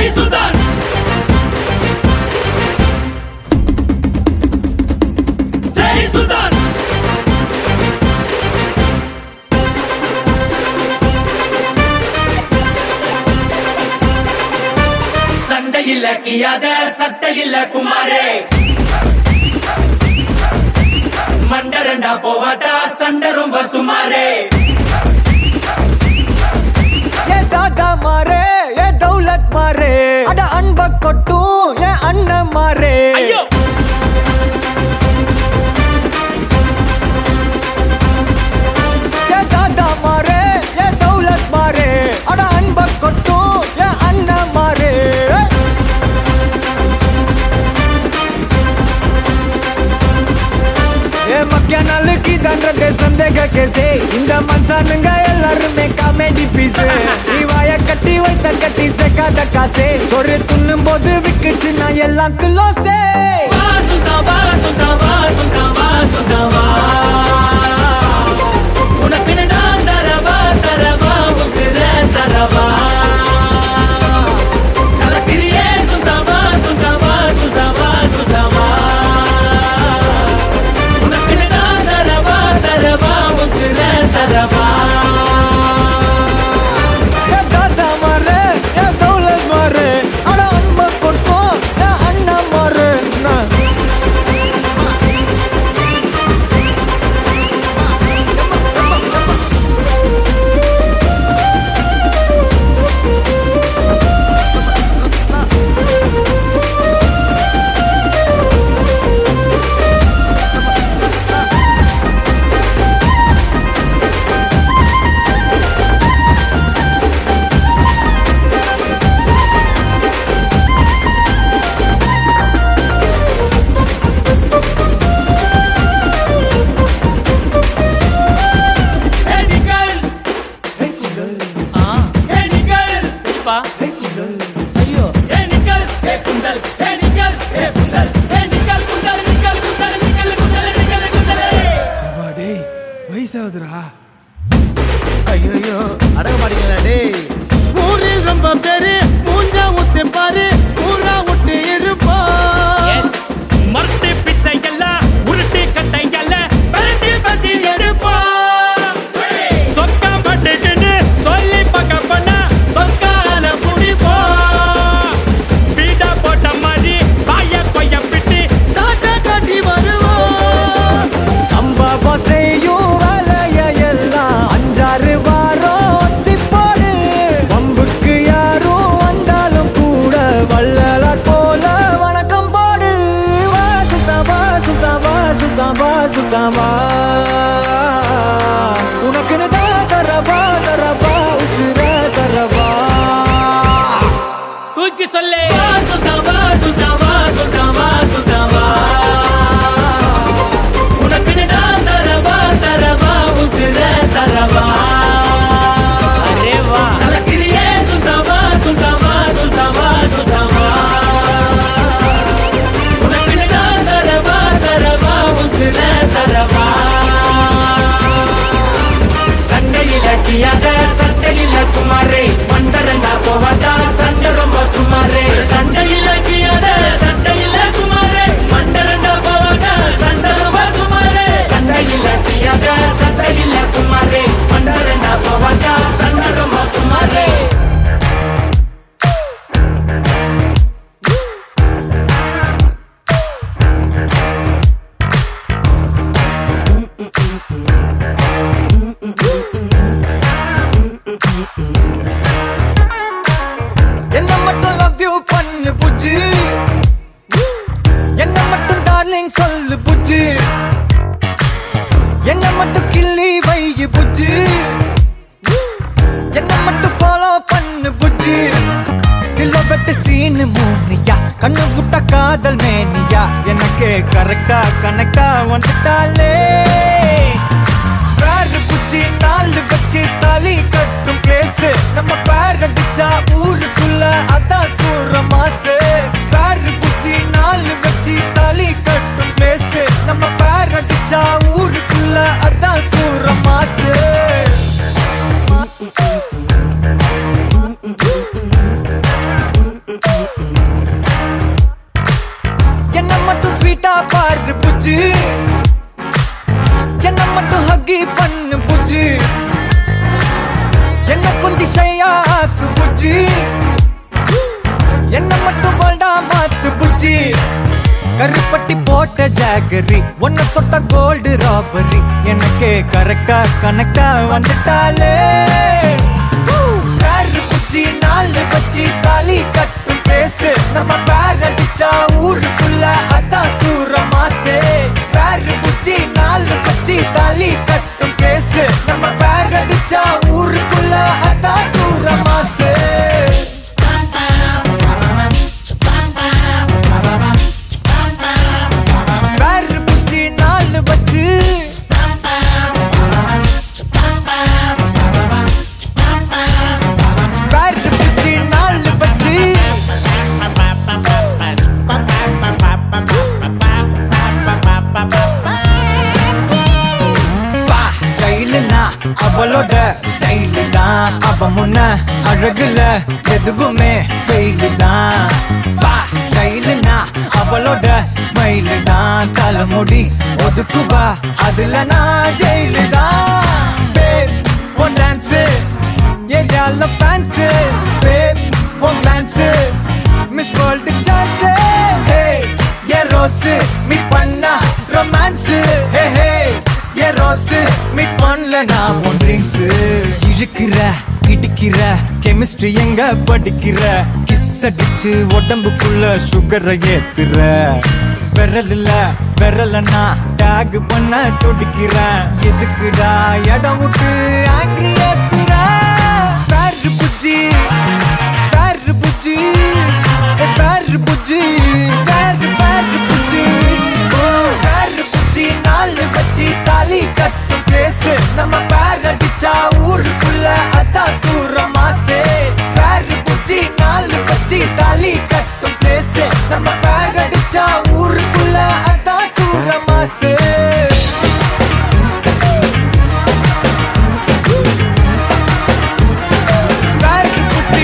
ஜெய் சுல்தான் ஜெய் சுல்தான் சண்டையில் கியாத சட்டையில் குமாரே மண்டரண்டா போவாட்டா சண்டை ரொம்ப சுமாரே ஏ தாத்தா மாறே ஏ தௌலத் மாறே அட அன்ப கொட்டும் ஏ அண்ணன் மாறே ஐயோ ஏ தாத்தா மாறே ஏ தௌலத் மாறே அட அன்ப கொட்டும் ஏ அண்ணன் மாறே ஏ மக்கிய நாளுக்கு தண்டத்தை சந்தேக கேசே இந்த மனுஷனுங்க எல்லாருமே காமெடி பீஸ் நீ வாய கட்டி வைத்த கட்டி சேர்க்காத காசே ஒரு துண்ணும் போது விக்குச்சு நான் எல்லாம் கிலோசே வா சுல்தான் வா சுல்தான் வா சுல்தான் வா சுல்தான் வா உனக்கு நான் தரவா தரவா உசிர தரவா கலக்கிறியே சுல்தான் வா சுல்தான் வா சுல்தான் வா சுல்தான் வா உனக்கு நான் தரவா தரவா உசிர தரவா ஏ தாத்தா மாறு ஏ தௌலத் மாறு அட அன்ப கொட்டும் ஏ அண்ணன் மாறு நான் ஏ நிக்கல் ஏ நிக்கல் சரிப்பா ஐயோ ஏ நிக்கல் ஏ குண்டல் ஏ நிக்கல் ஏ குண்டல் ஏ நிக்கல் குண்டல் நிக்கல் குண்டல் நிக்கல் குண்டல் நிக்கல் குண்டல் டேய் வயசாகுதுடா ஐயோ அடக மாட்டீங்களா டேய் ஊரில் ரொம்ப பேரு மூஞ்சா ஊத்து பாரு ஊரா விட்டு இருப்பா எஸ் மரட்டு பிசை எல்லாம் உருட்டு கட்டை எல்லாம் பரட்டி பத்தி எடுப்பா சொக்கா பட்டுக்குன்னு சொல்லி பக்க பண்ணா சொக்கால குடிப்பா பீடா போட்ட மாதிரி பாய கொய்ய பிட்டு தாத்தா காட்டி வருவோம் சம்பவம் செய்யும் வேலைய எல்லாம் அஞ்சாறு வாரம் ஒத்தி போடு வம்புக்கு யாரும் வந்தாலும் கூட வள்ளலார் போல வணக்கம் போடு வா சுத்தா வா சுத்தா வா சுத்தா வா சுத்தா வா உனக்குன்னு தான் தரவா தரவா உசுர தரவா தூக்கி சொல்லு வா சுத்தவா சுத்தவா சுத்தவா சுத்தவா உனக்கு நான் தரவா தரவா உசிர தரவா அரே வா கலக்கிறியே சுத்தவா சுத்தவா சுத்தவா சுத்தவா உனக்கு நான் தரவா தரவா உசிர தரவா சண்டையில கியாத சட்டையில குமாரே மண்டரண்டா போவாட்டா சண்டை ரொம்ப சுமாரே சண்டையில கியாத சட்டையில குமாரே மண்டரண்டா போவாட்டா சண்டை ரொம்ப சுமாரே சண்டையில கியாத சட்டையில குமாரே மண்டரண்டா போவாட்டா சண்டை ரொம்ப சுமாரே என்ன மட்டும் லவ் யூ பண்ணு புஜ்ஜி என்ன மட்டும் டார்லிங் சொல்லு புஜ்ஜி என்ன மட்டும் கிள்ளி வை புஜ்ஜி என்ன மட்டும் ஃபாலோ பண்ணு புஜ்ஜி சில வெட்டு சீனு மூனியா கண்ணு விட்ட காதல் மேனியா எனக்கு கரெக்டா கனெக்டா வந்துட்டாலே பேரு புச்சி நாலு வச்சு தாலி கட்டும் பிளேஸ் நம்ம பேர் அடிச்சா ஊருக்குள்ள அதான் சூற மாசு பேரு புச்சி நாலு வச்சு தாலி கட்டும் பிளேஸ் நம்ம பேர் அடிச்சா ஊருக்குள்ள அதான் சூற மாசு கொஞ்சி ஷையாக்கு புஜ்ஜி என்ன மட்டும் போல்டா மாத்து புஜ்ஜி கருப்பட்டி போட்ட ஜாகரி ஒன்ன தொட்ட கோல்டு ராபரி எனக்கு கரெக்டா கனெக்டா வந்துட்டாலே பேரு புச்சி நாலு வச்சு தாலி கட்டும் பேசு நம்ம பேர் அடிச்சா ஊருக்குள்ள அதான் சூர மாசே பேரு புச்சி நாலு வச்சு தாலி கட்டும் பேசு நம்ம பேர் அடிச்சா ஊருக்குள்ள அதான் சூர மாசே பேரு புச்சி நாலு வச்சு பேரு புச்சி நாலு வச்சு பா ஸ்டைலுனா அவளோட ஸ்டைலு தான் அவ முன்ன அழகுல எதுவுமே ஃபெயிலு தான் பா ஸ்டைலுனா அவளோட ஸ்மைலு தான் தலைமுடி ஒதுக்குவா அதுல நான் ஜெயிலு தான் பேப் ஒன் டான்ஸு ஏரியால fans babe one dance miss world chance hey ஏ ரோஸு மீட் பண்ணா ரொமான்ஸு ஹே ஹே ஏ ரோஸு மீட் பண்ணல நான் உன் ட்ரிங்க்ஸு இழுக்கிற இடிக்கிற கெமிஸ்ட்ரி எங்க படிக்கிற கிஸ் அடிச்சு உடம்புக்குள்ள சுகரை ஏத்துற விரல்ல விரலன்னா டேக் பண்ண துடிக்கிறேன் எதுக்குடா இடம் விட்டு ஆங்கிரி ஏத்துற பேரு புஜ்ஜி பேரு புஜ்ஜி ஏ பேரு புஜ்ஜி பேரு பேரு புஜ்ஜி ஓ, பேரு புஜ்ஜி நாலு வச்சு தாலி கட்டும் பிளேஸ் நம்ம பேர் அடிச்சா ஊருக்குள்ள அதான் சூர மாசே பேரு புஜ்ஜி நாலு வச்சு தாலி கட்டும் பிளேஸ் நம்ம பேர் அடிச்சா ஊருக்குள்ள அதான் சூர மாசே பேரு புஜ்ஜி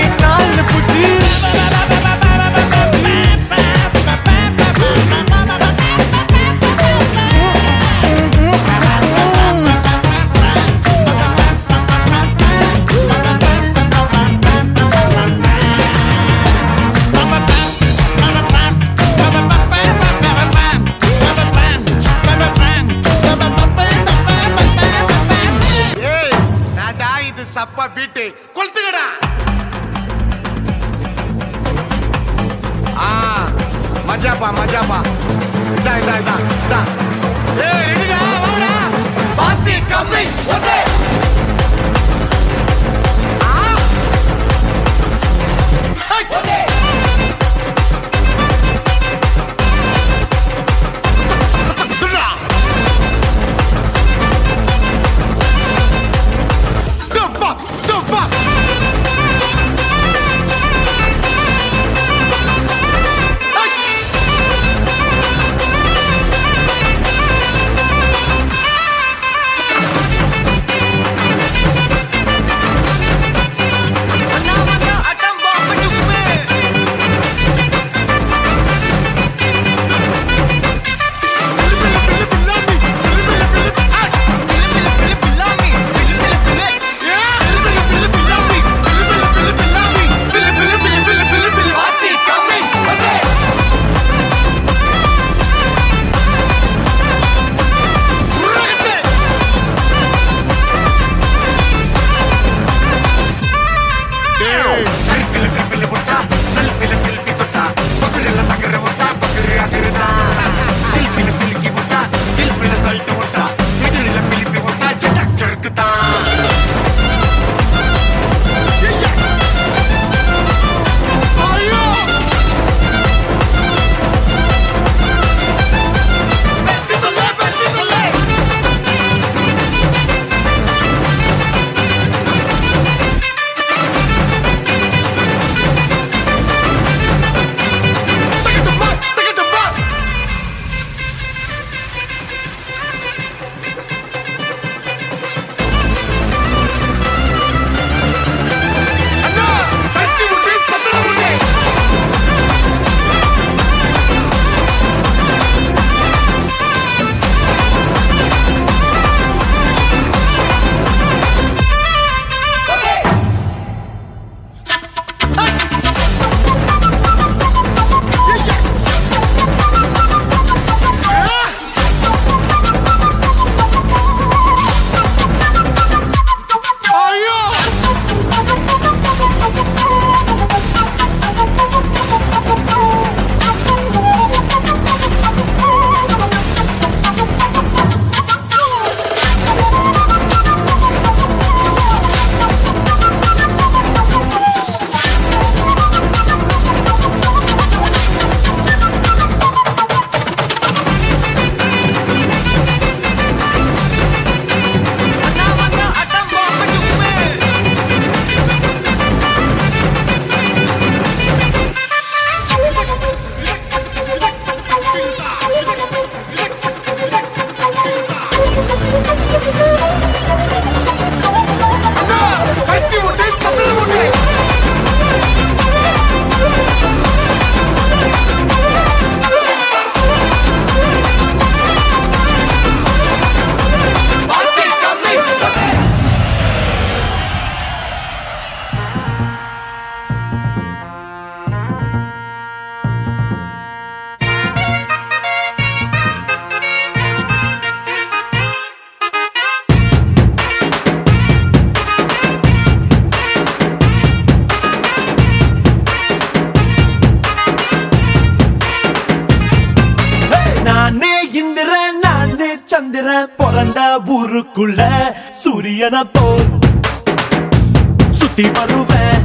பிறந்த ஊருக்குள்ள சூரியனை போல் சுத்தி வருவேன்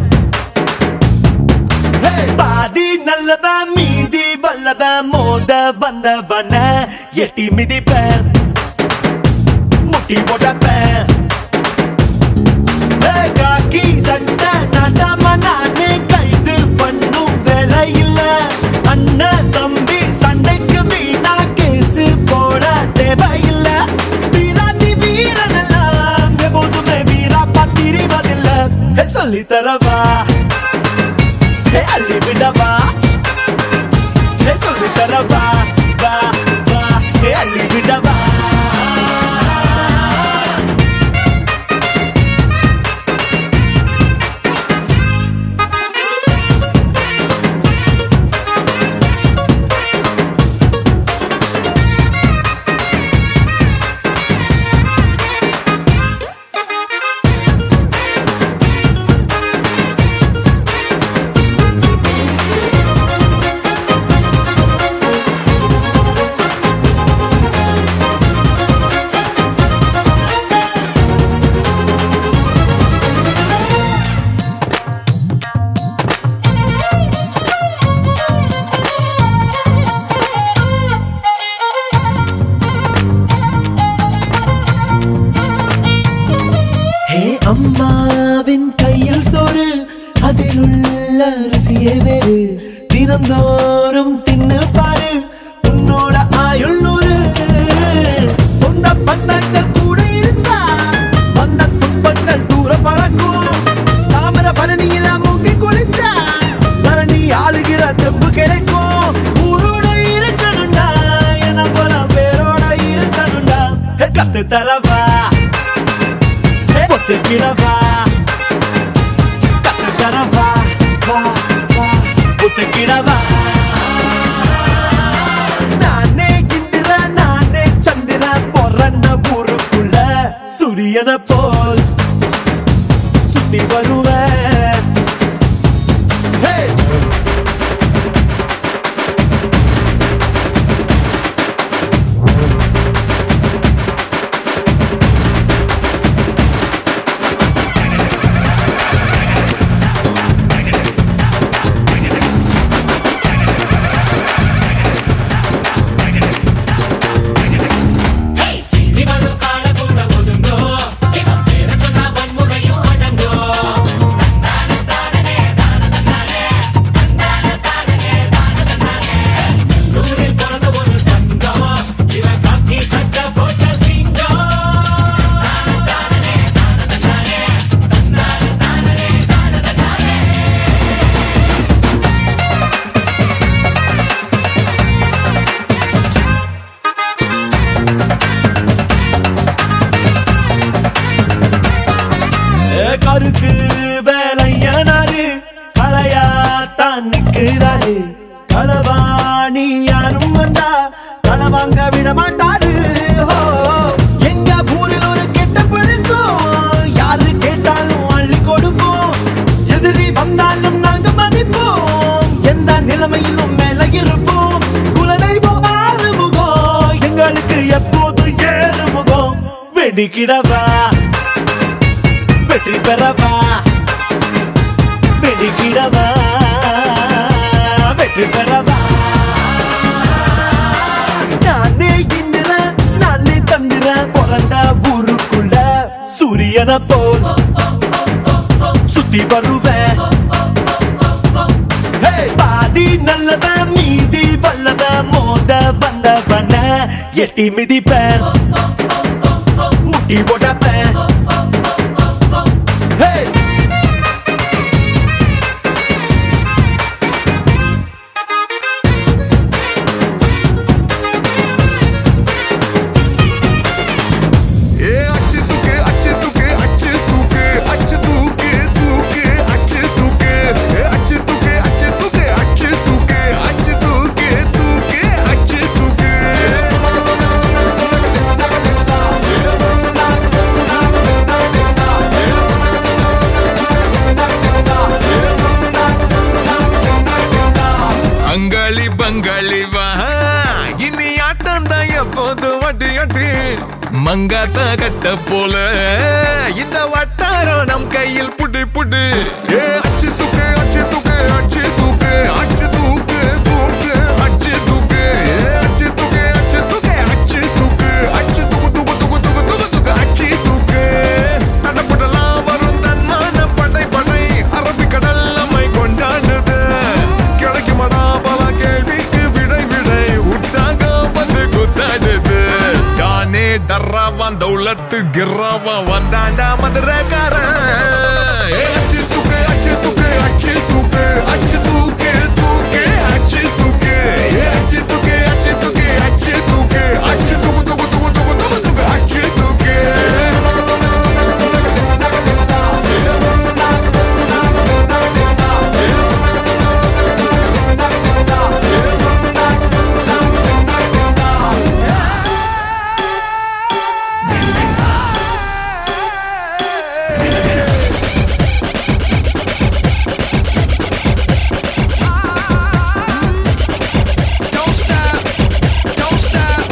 Hey! பாதி நல்லவன் மீதி வல்லவன் மோத வந்தவன எட்டி மிதிப்பேன் முட்டி போட்டப்பேன் Hey, காக்கி சட்டை நடாம நானே கைது பண்ணும் வேலை இல்ல அண்ணன் தம்பி சண்டைக்கு வீணா கேசு போட தேவையில்ல வீராதி வீரனெல்லாம் எப்போதுமே வீரா பத்திரிவதில்ல சொல்லி தரவா Hey, அள்ளி விடவா Hey, சொல்லி தரவா வா வா Hey, அள்ளி விடவா ஹே அம்மாவின் கையில் சோறு அதில் உள்ள ருசியே வேறு தினந்தோறும் தின்னு பாரு உன்னோட ஆயுள் நூறு சொந்த பந்தங்கள் கூட இருந்தா வந்த துன்பங்கள் தூர பறக்கும் தாமர பரணியில மூங்கி குளிச்சா பரணி ஆளுகிற தெம்பு கிடைக்கும் ஊரோட இருக்கணும்டா என போல பேரோட இருக்கணும்டா ஹே, கத்து தரவா ஒத்துக்கிறவா கத்துக்கிறவா வா வா ஒத்துக்கிறவா நானே இந்திர நானே சந்திர பொறந்த ஊருக்குள்ள சூரியனை போல் சுத்தி வருவேன் Hey! இவரும் கால கூட ஒதுங்கோ இவன் பேர சொன்னா வன்முறையும் அடங்கோ நூறில் பிறந்த ஒரு தங்கம் இவன் காக்கி சட்டை போட்ட சிங்கம் ஏ, கருக்கு வேலையனாரு களையாத்தான் நிக்கிறாரு களவாணி யாரும் வந்தா களவாங்க விட மாட்டாரு ஹோ, எங்க ஊரில் ஒரு கெட்ட பழக்கம் யாரு கேட்டாலும் அள்ளி கொடுப்போம் எதிரி வந்தாலும் நாங்க மதிப்போம் எந்த நிலைமையிலும் மேல இருப்போம் குலதெய்வம் ஆறு முகம் எங்களுக்கு எப்போதும் ஏறு முகம் வெடிக்கிடவா வெற்றி பெறவா வெடிக்கிடவா வெற்றி பெறவா நானே இந்திர நானே தந்திர பிறந்த ஊருக்குள்ள சூரியனை போல் சுத்தி வருவேன் Hey! பாதி நல்லவன் மீதி வல்லவன் மோத வந்தவன எட்டி மிதிப்பேன் முட்டி போட்டப்பேன் Hey! ஏ அச்சு தூக்கு அச்சு தூக்கு அச்சு தூக்கு அச்சு தூக்கு தூக்கு அச்சு தூக்கு ஏ அச்சு தூக்கு அச்சு தூக்கு அச்சு தூக்கு அச்சு தூக்கு தூக்கு அச்சு தூக்கு அங்காளி பங்காளி வா இனி ஆட்டம் தான் எப்போதும் அடி அடி மங்காத்த கட்ட போல இந்த வட்டாரம் நம் கையில் புடி புடி ஏ அச்சு தூக்கு அச்சு தூக்கு அச்சு தூக்கு அச்சு தூக்கு தூக்கு அச்சு தூக்கு ஏ, அச்சு தூக்கு அச்சு தூக்கு அச்சு தூக்கு அச்சு தூக்கு தூக்கு தூக்கு தூக்கு தூக்கு தூக்கு அச்சு தூக்கு தடப்படலாம் வரும் தன்மான படை படை அரபிக்கடல் நம்மை கொண்டாடுது கிடைக்குமடா பல கேள்விக்கு விடை விடை உற்சாகம் வந்து குத்தாடுது தானே டர்ராவான் தௌலத்து கிர்ராவான் வந்தாண்டா மதுரக்காரன் ஏ, அச்சு தூக்கு அச்சு தூக்கு அச்சு தூக்கு அச்சு தூக்கு தூக்கு அச்சு தூக்கு ஏ, அச்சு தூக்கு அச்சு தூக்கு அச்சு தூக்கு அச்சு தூக்கு தூக்கு தூக்கு தூக்கு தூக்கு தூக்கு அச்சு தூக்கு Don't stop, don't stop.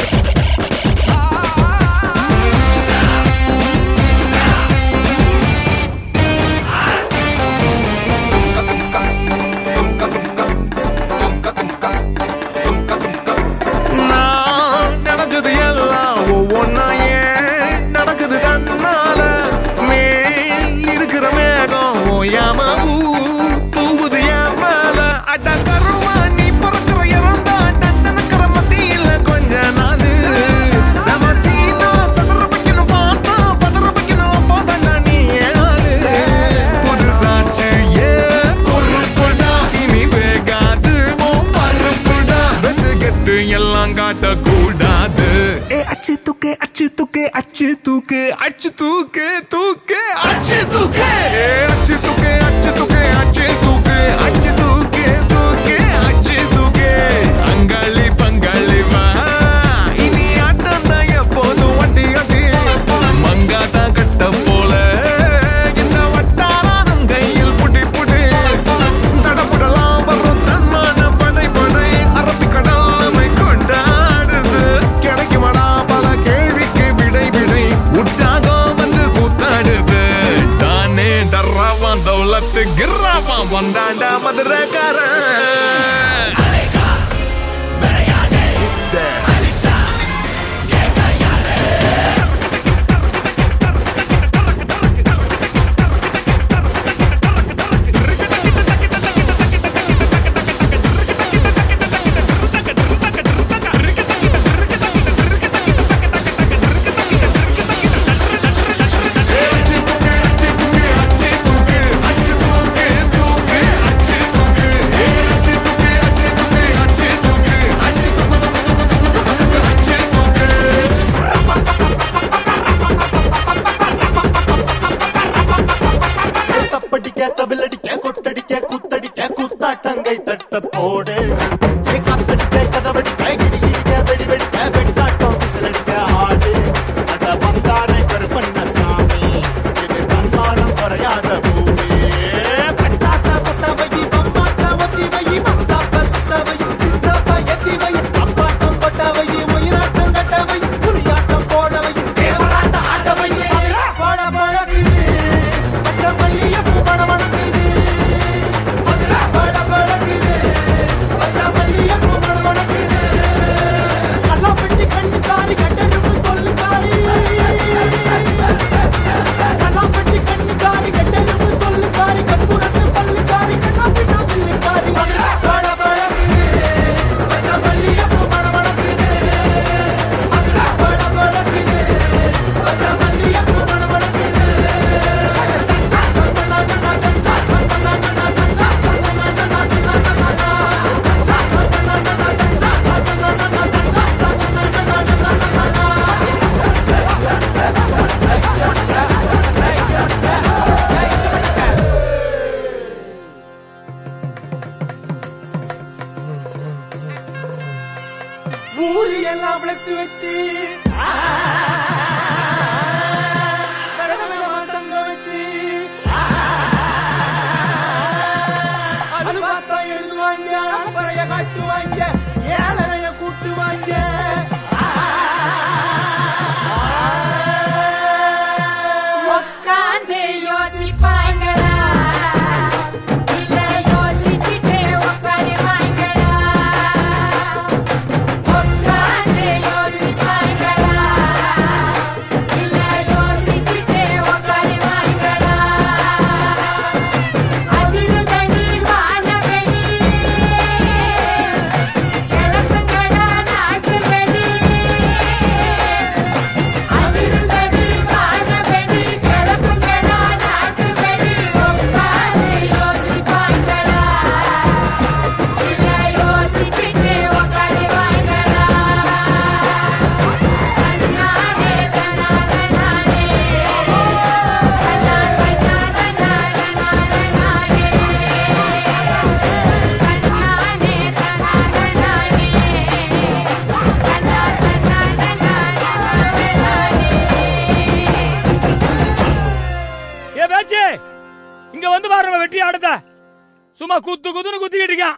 நான் நினைச்சது எல்லாம் ஒவ்வொன்னா ஏன் நடக்குது தன்னால மேல் இருக்கிற மேகம் ஓயாம ஊ தூவுது என் மேல அட கருவா நீ பறக்கிற இறந்தா டண்டனக்கிற மத்தியில கொஞ்ச நாளு சமசீனா சதுர வைக்கணும் பார்த்தா பதற வைக்கணும் அப்போதான் நீ ஏழாளு புதுசாச்சு ஏ பொறுப்புடா இனி வேகாது உன் பருப்புடா வெத்து கெட்டு எல்லாம் காட்டக்கூடாது ஏ அச்சு தூக்கு அச்சு தூக்கு அச்சு தூக்கு அச்சு தூக்கு தூக்கு அச்சு தூக்கு ஏ அச்சு தூக்கு அச்சு தூக்கு அச்சு தூக்கு அச்சு தூக்கு தூக்கு அச்சு தூக்கு அங்காளி பங்காளி வா இனி ஆட்டம் தான் எப்போதும் வண்டி அடி மங்காத்தா கட்ட போல இந்த வட்டாரம் கையில் புடி புடி தடபுடலாம் வரும் தன்மான படை படை அரபிக்கடல் நம்மை கொண்டாடுது கிடைக்குமடா பல கேள்விக்கு விடை விடை உற்சாகம் வந்து கூத்தாடுது தானே டர்ராவான் தௌலத்து கிர்ராவான் வந்தாண்டா மதுரக்காரன் தப்படிக்க தவிலடிக்க கொட்டடிக்க குத்தடிக்க குத்தாட்டங்கை தட்ட போடு ஏ காத்தடிக்க கதவடிக்க இடி இடிக்க வெடி வெடிக்க வெட்டாட்டம் விசிலடிக்க ஆடு அத வந்தாரை கருப்பண்ண சாமி இது தன்மானம் குறையாத பூமி பட்டாச பத்த வை பம்பாட்ட ஒத்தி வை பந்தாப்ப சுத்த வை சித்தப்ப எத்தி வை அப்பாட்டம் கொட்ட வை மயிலாட்டம் கட்ட வை புலியாட்டம் போட வை தேவராட்ட ஆட வை போட பழகுது பச்சை மல்லியப்பூ பட பழகுது மதுரை பட பழகுது பச்சை மல்லியப்பூ பட பழகுது கல்லாப்பட்டி கண்ணுக்காரி கட்டெருப்பு சொல்லுக்காரி கல்லாப்பட்டி கண்ணுக்காரி கட்டெருப்பு சொல்லுக்காரி கற்பூரத்து பல்லுக்காரி கண்ணா பின்னா பில்லுக்காரி மதுரை பட பழகுது பச்சை மல்லியப்பூ பட பழகுது மதுரை பட பழகுது பச்சை மல்லியப்பூ பட பழகுது ஊரு எல்லாம் ஃபிளக்ஸ் வச்சு விதவிதமா தங்க வச்சு அது பார்த்தா எழுதுவாங்க அப்புறைய காட்டுவாங்க ஏழரைய கூட்டுவாங்க சும்மா குத்து குத்துன்னு குத்திக்கிட்டு இருக்கான்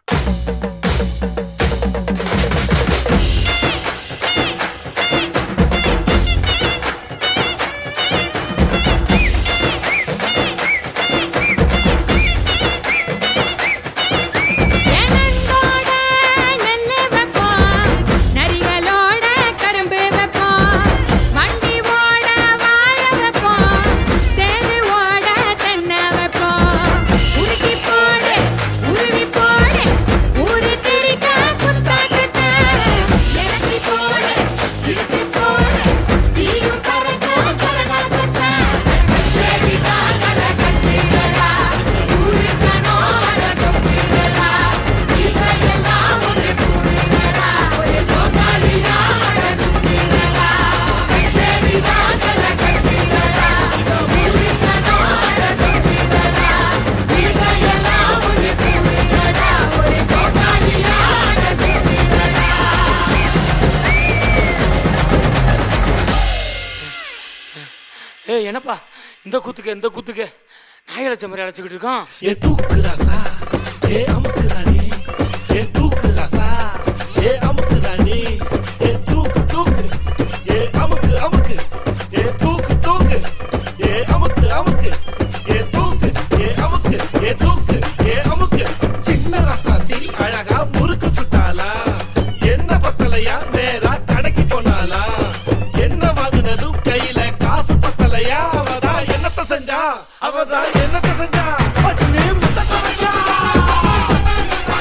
எனங்கோட நெல்லு வைப்போம் நரிகளோட கரும்பு வைப்போம் வண்டி ஓட வாழ வைப்போம் தேரு ஓட தென்னை வைப்போம் உருட்டி போடு உருவி போடு ஊரு திரிக்க குத்தாட்டத்தை இறக்கி போடு இழுத்து போடு தீயும் பறக்க கரகாட்டத்தை கச்சேரிதான் கலை கட்டுகிறடா ஊரு சனோட சொத்துகிறடா இசையெல்லாம் ஒன்று கூடுகிறடா ஒரு சோமாலியாக சுத்துகிறடா கச்சேரிதான் கலை கட்டுகிறடா ஊரு சனோட சொத்துகிறடா இசையெல்லாம் ஒன்று கூடுகிறடா ஒரு சோமாலியாக சுத்துகிறடா ஏய் என்னப்பா இந்த கூத்துக்கு இந்த கூத்துக்கு நாய் அழைச்ச மாதிரி அழைச்சிக்கிட்டு இருக்கோம் ஏ தூக்கு ராசா ஏ அமுக்கு ராணி ஏ தூக்கு ராசா ஏ அமுக்கு ராணி ஏ தூக்கு தூக்கு ஏ அமுக்கு அமுக்கு ஏ தூக்கு தூக்கு ஏ அமுக்கு அமுக்கு ஏ தூக்கு ஏ அமுக்கு ஏ தூக்கு ஏ அமுக்கு சின்ன ராசாத்தி அழகா முறுக்கு சுட்டாளா என்ன பத்தலையா நேரா கடைக்கு போனாளா என்ன வாங்கினதும் கையில காசு பத்தலையா அவதான் என்னத்த செஞ்சா அவதான் என்னத்த செஞ்சா பட்டு முத்தத்த வச்சா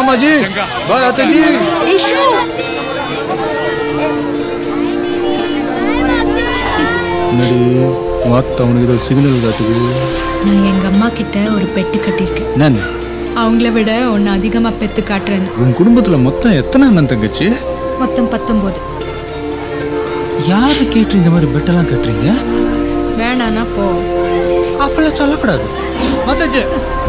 மாமா ஜி பாய் அத்தை ஜி என்னடி உன் அத்தை அவனுக்கு ஏதோ சிக்னல் காட்டுது நான் எங்க அம்மா கிட்ட ஒரு பெட்டு கட்டியிருக்கேன் என்னன்னு அவங்கள விட ஒன்னு அதிகமா பெத்து காட்டுறேன் உன் குடும்பத்துல மொத்தம் எத்தனை அண்ணன் தங்கச்சி மொத்தம் பத்தொன்பது யாரு கேட்டு இந்த மாதிரி பெட்டெல்லாம் கட்டுறீங்க வேணானா போ அப்பெல்லாம் சொல்லக்கூடாது மத்தாச்சு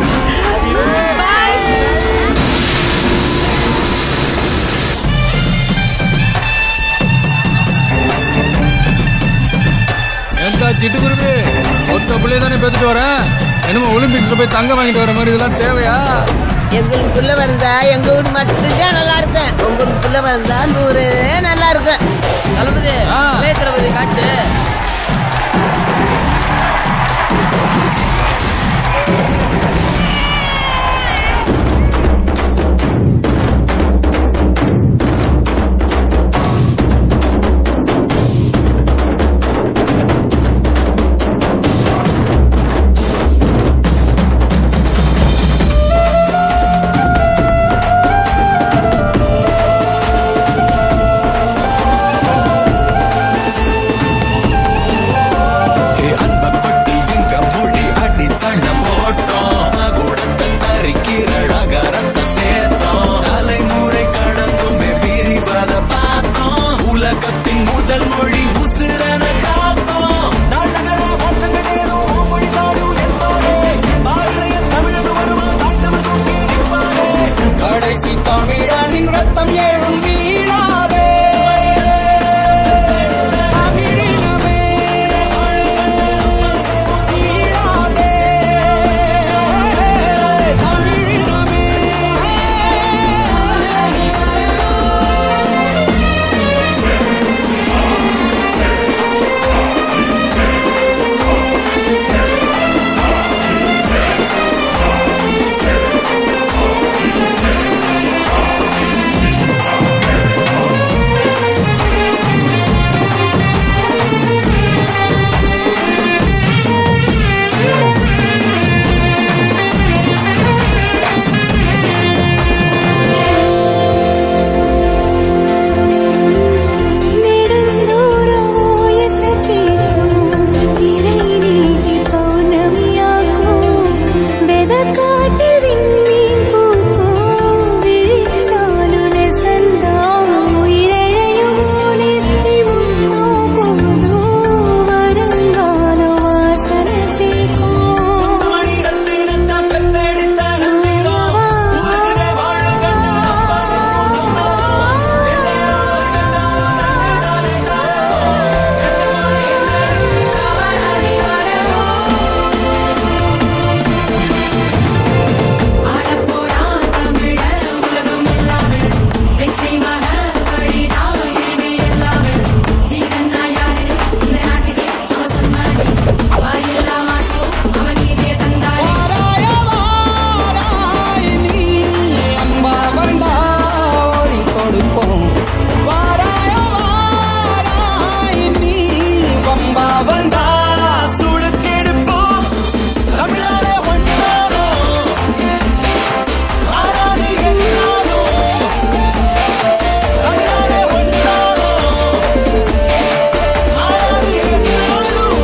ஏன்டா சிட்டுக்குருவி மொத்த பிள்ளைய தானே பேத்துட்டு வரேன் என்னமோ ஒலிம்பிக்ஸ்ல போய் தங்கம் வாங்கிட்டு வர மாதிரி இதெல்லாம் தேவையா எங்களுக்கு புள்ள வந்தா எங்க வீடு மட்டும்தான் நல்லா இருக்கும் உங்களுக்கு புள்ள வந்தா நூறு நல்லா இருக்கும் தளபதி இளைய தளபதி காட்டு அன்ப கொட்டி எங்க மொழி அடி தள்ள போட்டோம் கூடத்த தரிக்கிற அகரத்த சேர்த்தோம் தலைமுறை கடந்துமே விரிவத பார்த்தோம் உலகத்தின் முதல் மொழி உசிரன காத்தோம் நாடகர வட்டங்களேனும் மொழி பாடும் என்பாரே பாரதிய தமிழது வருவான் தாய்ந்தவர் தூக்கி நிற்பாரே கடைசி தமிழனின் ரத்தம் ஏழும் வீழாதே தமிழினமே வந்தா சுடுக்கெடுப்போம் தமிழாலே ஒன்றானோம் ஆராதி என்றாலும் தமிழாலே ஒன்றானோம் ஆராதி என்றாலும்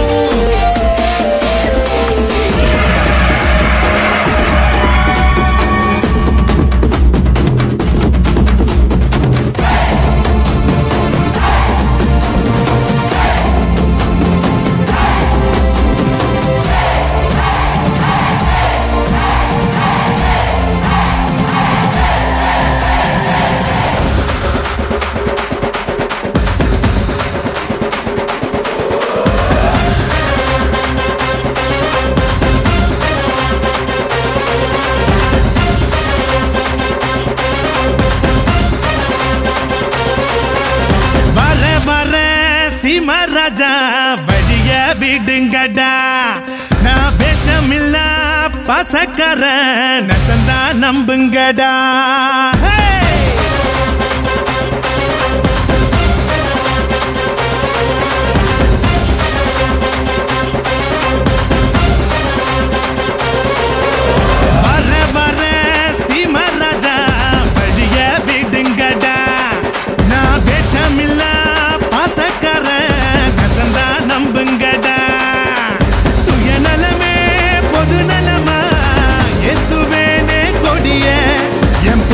வர வர சிமராஜா வழிய விடுங்கடா நான் பேசமில்ல பசக்கர நசந்தா நம்புங்கடா ஹே! வர வர சிமராஜா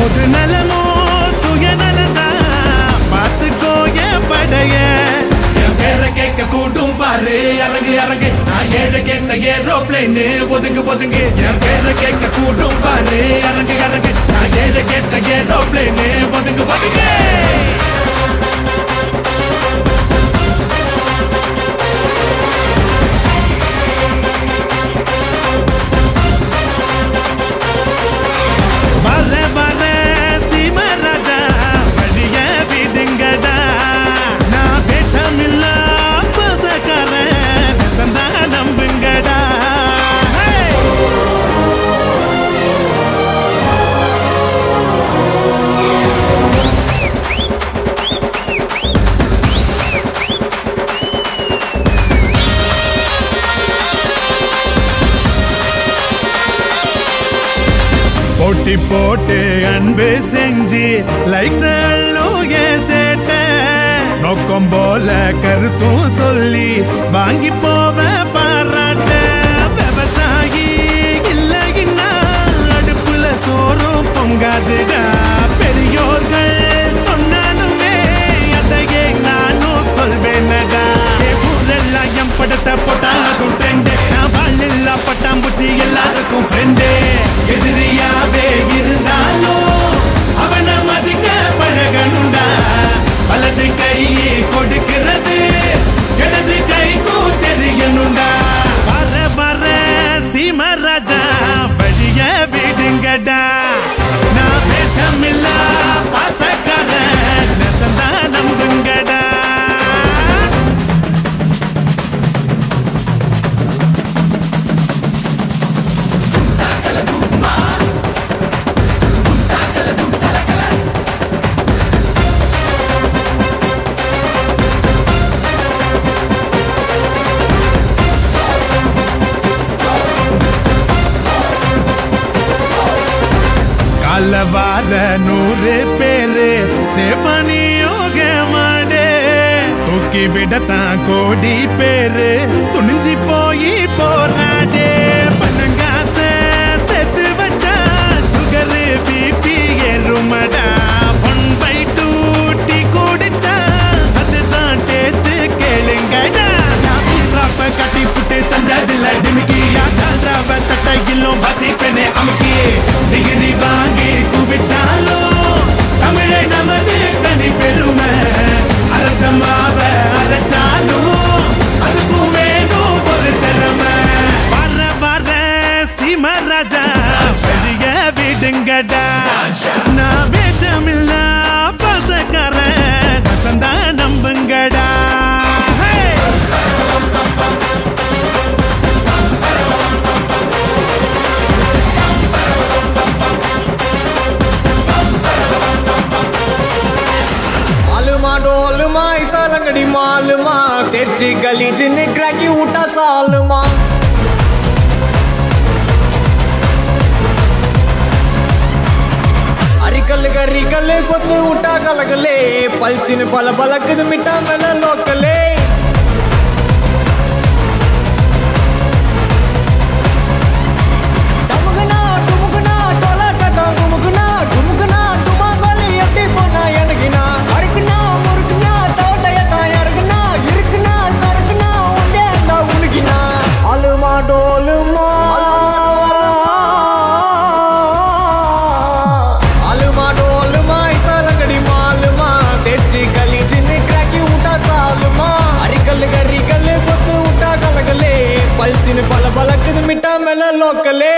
பொது நலமோ சுயநலதா பார்த்துக்கோ என் படைய என் பேரை கேட்க கூட்டும் பாரு இறங்கு இறங்கு நான் ஏழை கேட்ட ஏரோப்ளைன் ஒதுங்கு ஒதுங்கு என் பேரை கேட்க கூட்டும் பாரு இறங்கு இறங்கு நான் ஏழை கேட்ட ஏரோப்ளைன் ஒதுங்கு ஒதுங்கு வர வர சீமராஜா வழிய விடுங்கடா நான் பேசமில்ல பசக்கார சந்தா நம்புங்கடா Hey! போட்டி போட்டு அன்பு செஞ்சு லைக்ஸ் சேட்ட நோக்கம் போல கருத்தும் சொல்லி வாங்கி போவ பாராட்ட விவசாயி இல்லைன்னா அடுப்புல சோறும் பொங்காதுடா பெரியோர்கள் சொன்னாலுமே அதையே நானும் சொல்வேனடா என் ஊரெல்லாம் என் படத்தை போட்டாலும் ட்ரெண்டு நான் வாழ்நில்லா பட்டாம்பூச்சி எல்லாருக்கும் ஃப்ரெண்டு எதிரியாவே இருந்தாலும் அவனை மதிக்க பழகணுண்டா வலது கை கொடுக்கிறது இடது கைக்கும் தெரியணுண்டா வர வர சீமராஜா வழிய விடுங்கடா நான் பேசமில்ல பாசக்கார நெசந்தா நம்புங்கடா கால வார நூறு பேரு சேஃபனி யோக மாடே தூக்கி விடத்தான் கோடி பேரு துணிஞ்சு போய் போராடே பணங்காச செத்து வச்சா சுகரு பிபி ஏறுமடா ஒன் பை டூ டீ குடிச்சா அதுதான் டேஸ்ட் கேளுங்கடா நான் வீராப்ப கட்டி புட்டு தந்ததில்ல டிமிக்கி யாத்திராவ தட்டையிலும் வசிப்பனே அமுக்கி டிகிரி வாங்கி குவிச்சாலும் தமிழை நமது தனி பெருமை அரைச்சமாவ அரைச்சாலும் அதுக்கும் வேணும் ஒரு திறமை வர வர சீமராஜா வெளிய விடுங்கடா நான் வேஷமில்ல பசக்கார சந்தா நம்புங்கடா Hey! मालूमा डोलमा ऐसा लंगड़ी मालूमा तेजी गली जिन्हें क्रैकी उठा सालमा अरिकल गरिकल कुत उठा कलगले पलचिन पल बलक मिटा मेला लोकले டமுகுனா, டுமுகுனா, டொலா டட்டா குமுகுனா, டுமுகுனா, டுமாங்கோலி எப்படி போனா எனக்குனா? அறுக்குனா, முறுக்குனா, தோட்டையத்தா இறக்குனா, இருக்குனா, சறுக்குனா, உண்டே அந்த உனக்கினா. அலுமா, டோலுமா. அலுமா, டோலுமா, இசாலங்கடி மாலுமா, தெச்சி களி ஜின்னு கிராக்கி விட்டா சாலுமா. அரிக்கல்லு கரிக்கல்லு கொத்து விட்டா கலகலே பல்ச்சின்னு பல பலக்குது மிட்டா மேல லோக்கலே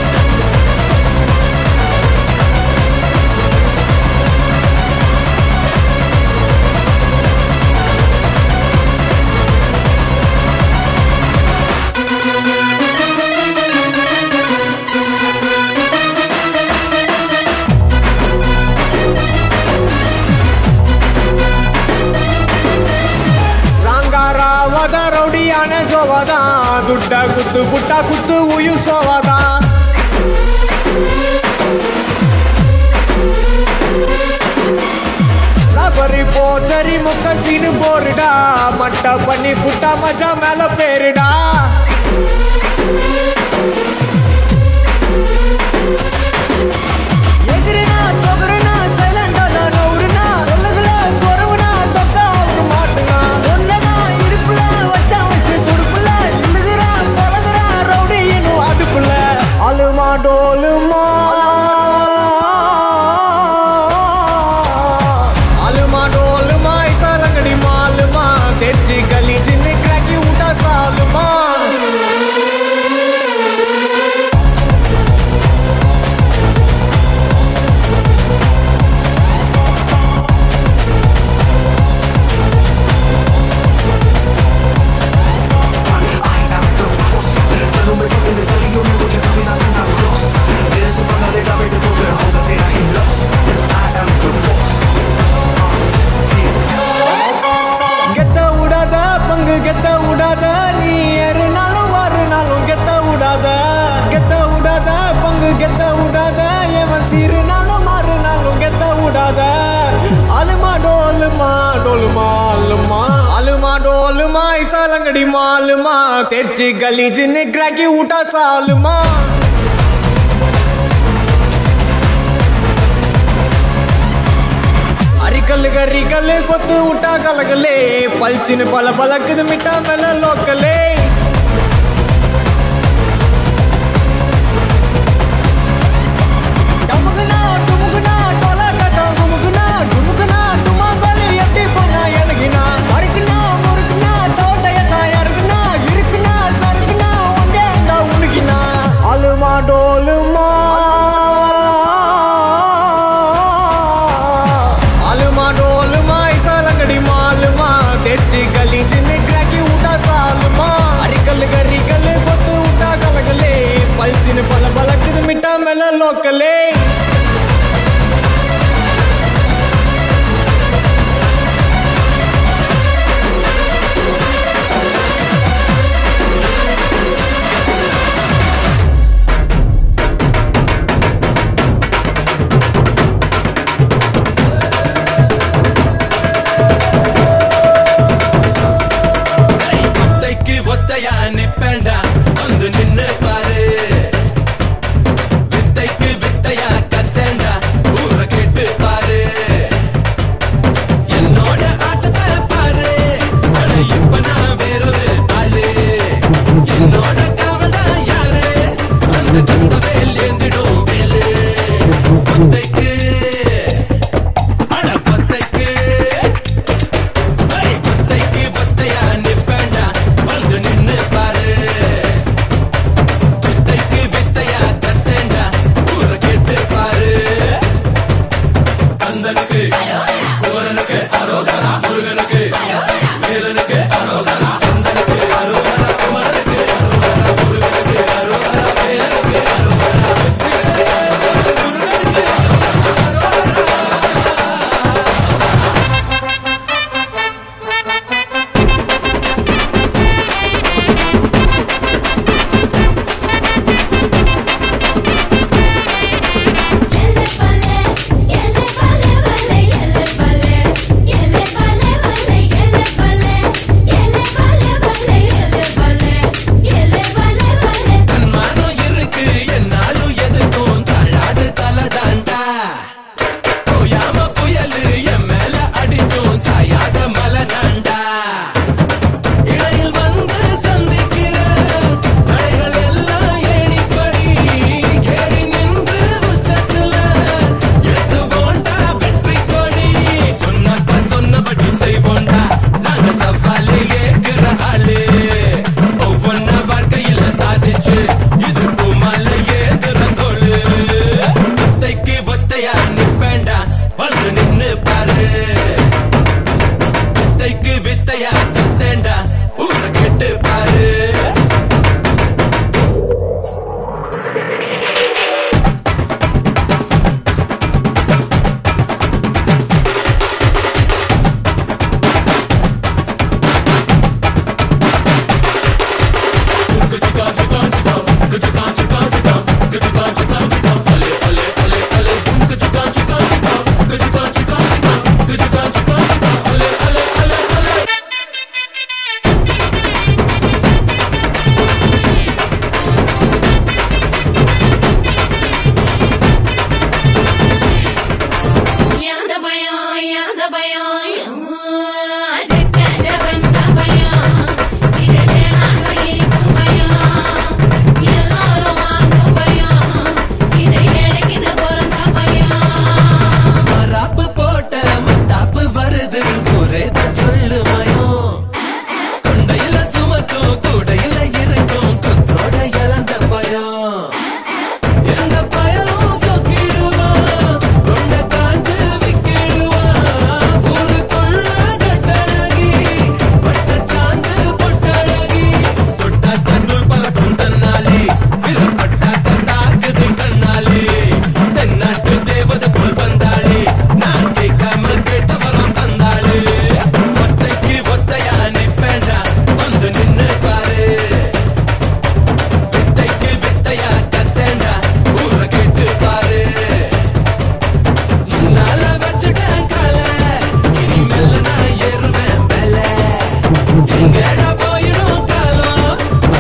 ರಂಗಾರಾವದ ರೌಡಿಯಾನೆ ಜೋವದ ದುಡ್ಡ ಕುತ್ತು ಪುಟ್ಟ ಕುತ್ತು ಉಯು ಸೋವದ ரபரி போச்சரி முக்க சீனு போருடா மட்ட பண்ணி புட்டா மஜா மேல பேருடா எதிரினா தொகுற கெத்த விடாத நீ ஏறுனாலும் வருனாலும் கெத்த விடாத கெத்த விடாத பங்கு கெத்த விடாத எவன் சீருனாலும் மாறுனாலும் கெத்த விடாத அலுமா டோலுமா டோலுமா அலுமா அலுமா டோலுமா இசாலங்கடி மாலுமா தெர்ச்சி கலீஜின்னு கிராக்கி விட்டா சாலுமா அரிக்கல்லு கரிக்கல்லு கொத்து விட்டா கலகலே பல்ச்சின்னு பல பலக்குது மிட்டா மேல லோக்கலே டமுகுனா, டுமுகுனா, டொலகட்டா, குமுகுனா, டுமுகுனா, டுமாங்கோலு எட்டி போனா எனக்குனா. அறுக்குனா, முறுக்குனா, தோட்டையத்தா இறக்குனா, இருக்குனா, சறுக்குனா, ஒண்டே அங்க உனக்குனா. அலுமா டோலுமா அலுமா டோலுமா இசாலங்கடி மாலுமா தெச்சி கலீஜின்னு கிராக்கி விட்டா சாலுமா அரிக்கல்லு கரிக்கல்லு கொத்து விட்டா கலகலே பல்ச்சின்னு பல பலக்குது மிட்டா மேல லோக்கலே ஒத்தைக்கு ஒத்தையா நிப்பேண்டா வந்து நின்னு பாரு வித்தைக்கு வித்தையா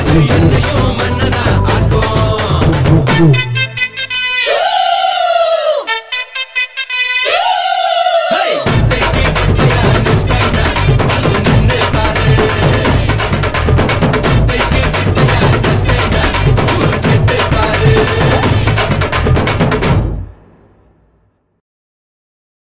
என்னையும் மன்னனா ஆக்கும்